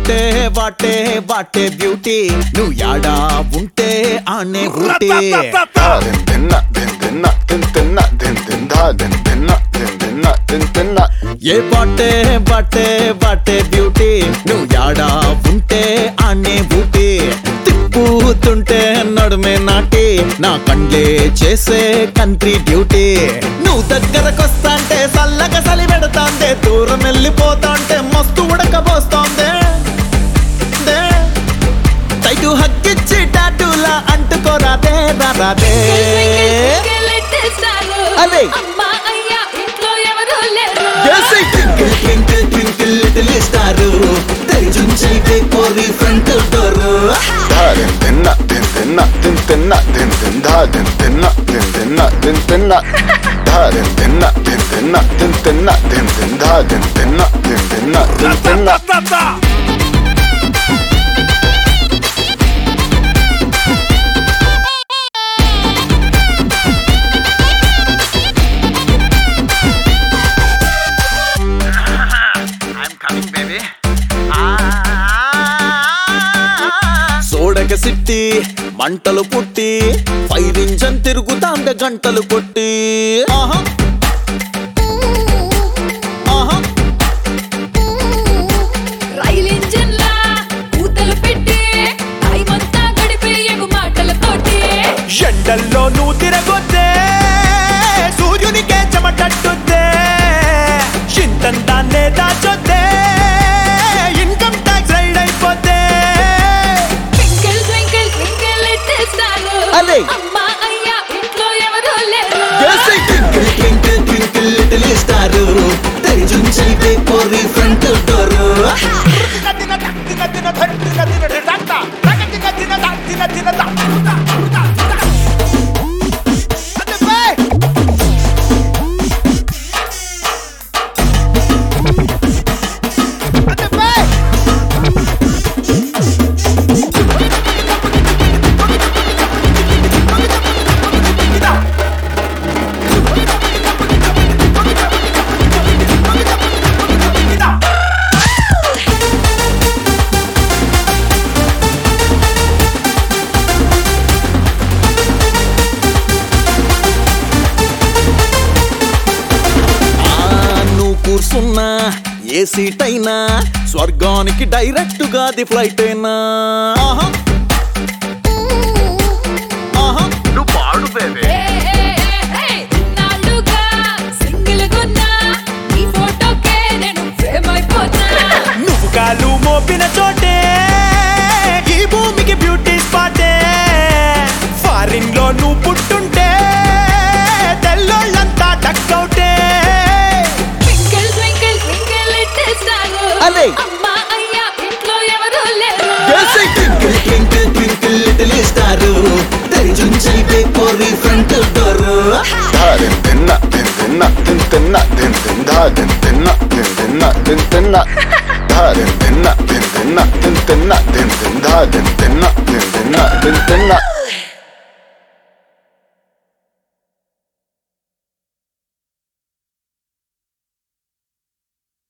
What a what a what a beauty నువ్వు యాడా ఉంటే ఆనే Ooty Din dinna, din dinna, din dinna, din din da, din dinna, din dinna, din dinna. ఏ what a what a what a beauty నువ్వు యాడా ఉంటే ఆనే ఊటీ తిప్పుతుంటే నడుమే నాటి నా కండ్లే చేసే కంట్రీ డ్యూటీ నువ్వు దగ్గరకొస్తాంటే సల్లగా సలి పెడతాందే దూరం వెళ్ళిపోతాంటే మస్తు ఉడకబోస్తోందే దే. టైటు హక్కిచ్చి టాటూలా అంటుకోరాదే రాదే అరే. అమ్మా అయ్యా ఇంట్లో ఎవరు లేరు twinkle twinkle twinkle little star తెరిచుంచైతే కోరి front door Da, din dinna, din dinna, din dinna, din din da, din dinna, din dinna, din dinna. Da, din dinna, din dinna, din dinna, din din da, din dinna, din dinna, din dinna. సోడక సిట్టి మంటలు పుట్టి fire engine తిరుగుతాంద గంటలు కొట్టి ఆహా ఆహా రైలు engine లా కూతలు పెట్టి టైమంతా గడిపే ఎగు మాటలతోటి ఎండల్లో నువ్వు తిరగొద్దే సూర్యునికే చెమటట్టుద్దే ఇంతంతాన్నే దాచొద్దే ఇన్కమ్ ట్యాక్స్ రైడ్ అయిపోతే twinkle twinkle twinkle little star అరే. అమ్మా అయ్యా ఇంట్లో ఎవరు లేరు twinkle twinkle twinkle little star తెరిచుంచైతే కోరి ఫ్రంట్ డోర్ ఆ, నువ్వు కూర్చున్నా ఏ సీట్ అయినా స్వర్గానికి డైరెక్ట్ గా ది ఫ్లైట్ అయినా ఆహా. ఆహా. ఏ, ఏ, ఏ, ఏ, ఇన్నాళ్ళుగా సింగిల్ గున్నా ఈ ఫోటోకే నేను ఫేమ్ అయిపోతా నువ్వు కాలు మోపిన చోటే ఈ భూమికి బ్యూటీ స్పాటే ఫారిన్ లో నువ్వు పుట్టుంటే తెల్లోళ్ళంతా టక్అవుటే twinkle twinkle twinkle little star అరే. అమ్మా అయ్యా ఇంట్లో ఎవరు లేరు twinkle twinkle twinkle little star తెరిచుంచైతే కోరి front door Da, din dinna, din dinna, din dinna, din din da, din dinna, din dinna, din dinna. Da, din dinna, din dinna, din dinna, din din da, din dinna, din dinna, din dinna.